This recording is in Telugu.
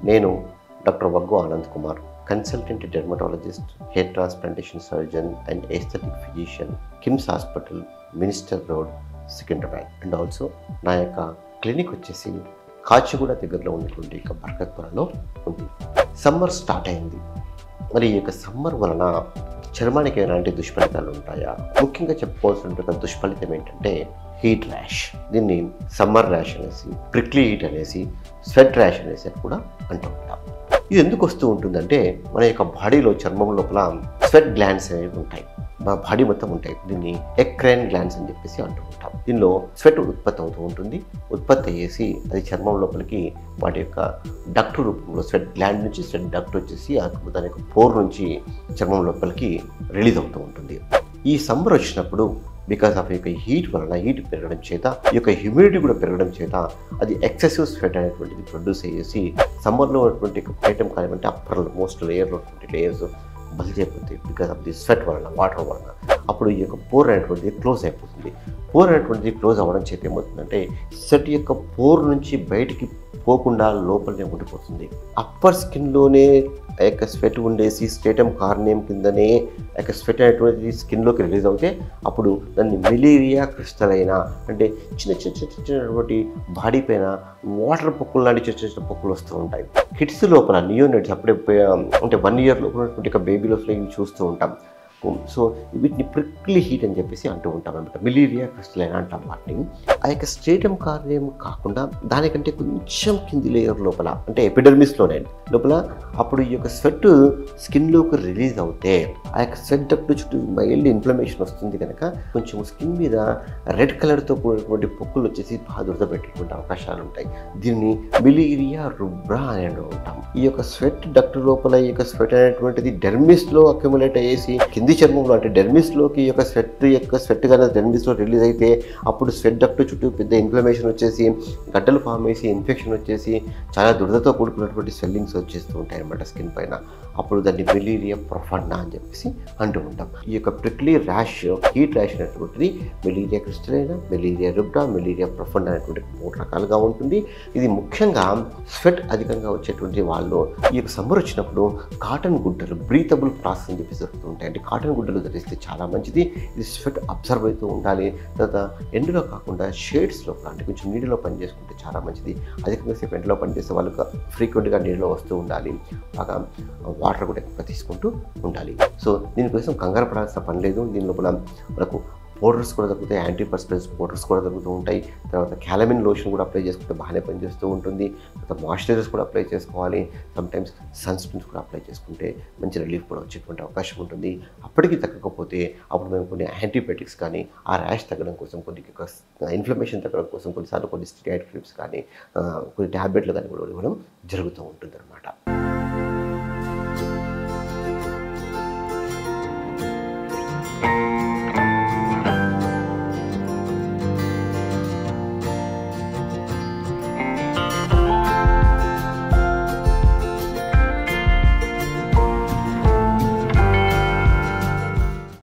నేను doctor Vaggu Anand Kumar consultant dermatologist hair transplantation surgeon and aesthetic physician KIMS hospital Minister Road Secunderabad and also నా యొక్క క్లినిక్ వచ్చేసి కాచిగూడ దగ్గరలో ఉన్నటువంటి ఇక బర్కత్పురలో ఉంది సమ్మర్ స్టార్ట్ అయింది మరి ఈ యొక్క సమ్మర్ వలన చర్మానికి ఎలాంటి దుష్ఫలితాలు ఉంటాయా ముఖ్యంగా చెప్పుకోవాల్సిన దుష్ఫలితం ఏంటంటే హీట్ ర్యాష్ దీన్ని సమ్మర్ ర్యాష్ అనేసి ప్రిక్లీ హీట్ అనేసి స్వెట్ ర్యాష్ అనేసి కూడా అంటూ ఉంటాం ఇది ఎందుకు వస్తూ ఉంటుందంటే మన యొక్క బాడీలో చర్మం లోపల స్వెట్ గ్లాండ్స్ అనేవి ఉంటాయి మా బాడీ మొత్తం ఉంటాయి దీన్ని ఎక్రైన్ గ్లాండ్స్ అని చెప్పేసి అంటూ ఉంటాం దీనిలో స్వెట్ ఉత్పత్తి అవుతూ ఉంటుంది ఉత్పత్తి అయ్యేసి అది చర్మం లోపలికి వాటి యొక్క డక్ట్ రూపంలో స్వెట్ గ్లాండ్ నుంచి స్వెట్ డక్ట్ వచ్చేసి ఆ దాని యొక్క పోర్ నుంచి చర్మం లోపలికి రిలీజ్ అవుతూ ఉంటుంది ఈ సమ్మర్ వచ్చినప్పుడు బికాస్ ఆఫ్ యొక్క హీట్ వలన హీట్ పెరగడం చేత ఈ యొక్క హ్యూమిడిటీ కూడా పెరగడం చేత అది ఎక్సెసివ్ స్వెట్ అనేటువంటిది ప్రొడ్యూస్ అయ్యేసి సమ్మర్లో ఉన్నటువంటి ఐటమ్ కానివ్వండి అప్పర్ మోస్ట్ లేయర్లో ఉన్నటువంటి లేయర్స్ బల్జ్ అయిపోతాయి బికాస్ ఆఫ్ ది స్వెట్ వలన వాటర్ వలన అప్పుడు ఈ యొక్క పోర్ అనేటువంటిది క్లోజ్ అయిపోతుంది పోర్ అనేటువంటిది క్లోజ్ అవ్వడం చేత ఏమవుతుందంటే స్వెట్ యొక్క పోర్ నుంచి బయటికి పోకుండా లోపలనే ఉండిపోతుంది అప్పర్ స్కిన్లోనే ఆ యొక్క స్వెట్ ఉండేసి స్టేటమ్ కార్నియం కిందనే ఆ యొక్క స్వెట్ అనేటువంటిది స్కిన్లోకి రిలీజ్ అవుతే అప్పుడు దాన్ని మెలేరియా క్రిస్టల్ అయినా అంటే చిన్న చిన్న చిన్న చిన్నటువంటి బాడీ పైన వాటర్ పొక్కులు లాంటి చిన్న చిన్న పొక్కులు వస్తూ ఉంటాయి కిడ్స్ లోపల నియోనెట్స్ అప్పుడే పోయే- అంటే వన్ ఇయర్ లోపల ఉన్నటువంటి ఒక బేబీ లోపల ఇవి చూస్తూ ఉంటాం సో వీటిని ప్రిక్లీ హీట్ అని చెప్పేసి అంటూ ఉంటాం అనమాట మిలీరియా క్రిస్టలైన్ అంటాం వాటిని ఆ యొక్క స్టేటమ్ కార్యం కాకుండా దానికంటే కొంచెం కింది లేయర్ లోపల అంటే ఎపిడర్మిస్లోనే లోపల అప్పుడు ఈ యొక్క స్వెట్ స్కిన్లోకి రిలీజ్ అవుతే ఆ యొక్క స్వెట్ డక్ట్ చుట్టూ మైల్డ్ ఇన్ఫ్లమేషన్ వస్తుంది కనుక కొంచెం స్కిన్ మీద రెడ్ కలర్తో కూడినటువంటి పొక్కులు వచ్చేసి బాగా దురద పెట్టేటువంటి అవకాశాలు ఉంటాయి దీన్ని మిలీరియా రుబ్రా అని అంటూ ఉంటాం ఈ యొక్క స్వెట్ డక్ట్ లోపల ఈ యొక్క స్వెట్ అనేటువంటిది డెర్మిస్లో అక్యుములేట్ అయ్యేసి కింది చర్మంలో అంటే డెర్మిస్లోకి ఈ యొక్క స్వెట్ యొక్క స్వెట్ కానీ డెర్మిస్లో రిలీజ్ అయితే అప్పుడు స్వెట్ డక్ట్ చుట్టూ పెద్ద ఇన్ఫ్లమేషన్ వచ్చేసి గడ్డలు ఫామ్ చేసి ఇన్ఫెక్షన్ వచ్చేసి చాలా దురదతో కూడుకున్నటువంటి స్వెల్లింగ్స్ వచ్చేస్తూ ఉంటాయి అన్నమాట స్కిన్ పైన అప్పుడు దాన్ని మెలీరియా ప్రొఫండా అని చెప్పేసి అంటూ ఉంటాం ఈ యొక్క ప్రిక్లీ ర్యాష్ హీట్ ర్యాష్ అనేటువంటిది మెలీరియా క్రిస్టలైనా మెలీరియా రుబ్డా మెలీరియా ప్రొఫండా అనేటువంటి మూడు రకాలుగా ఉంటుంది ఇది ముఖ్యంగా స్వెట్ అధికంగా వచ్చేటువంటి వాళ్ళు ఈ యొక్క సమ్మర్ వచ్చినప్పుడు కాటన్ గుడ్డలు బ్రీతబుల్ ప్రాసెస్ అని చెప్పేసి దొరుకుతూ ఉంటాయి అంటే కాటన్ గుడ్డలు ధరిస్తే చాలా మంచిది ఇది స్వెట్ అబ్జర్వ్ అవుతూ ఉండాలి తర్వాత ఎండలో కాకుండా షేడ్స్లో అంటే కొంచెం నీటిలో పని చేసుకుంటే చాలా మంచిది అధికంగా సేపు ఎండలో పనిచేసే వాళ్ళకి ఫ్రీక్వెంట్గా నీళ్ళలో వస్తూ ఉండాలి బాగా వాటర్ కూడా ఎక్కువ తీసుకుంటూ ఉండాలి సో దీనికోసం కంగారు పడాల్సిన పని లేదు దీని లోపల మనకు పౌడర్స్ కూడా దొరుకుతాయి యాంటీ పర్స్పెన్స్ పౌడర్స్ కూడా దొరుకుతూ ఉంటాయి తర్వాత క్యాలమిన్ లోషన్ కూడా అప్లై చేసుకుంటే బాగానే పనిచేస్తూ ఉంటుంది తర్వాత మాయిశ్చరైజర్స్ కూడా అప్లై చేసుకోవాలి సమ్టైమ్స్ సన్ స్క్రీన్స్ కూడా అప్లై చేసుకుంటే మంచి రిలీఫ్ కూడా వచ్చేటువంటి అవకాశం ఉంటుంది అప్పటికి తగ్గకపోతే అప్పుడు మేము కొన్ని యాంటీబయాటిక్స్ కానీ ఆ ర్యాష్ తగ్గడం కోసం కొన్ని ఇన్ఫ్లమేషన్ తగ్గడం కోసం కొన్నిసార్లు కొన్ని స్టిరాయిడ్ క్రిప్స్ కానీ ఆ, కొన్ని ట్యాబ్లెట్లు కానీ కూడా ఇవ్వడం జరుగుతూ ఉంటుంది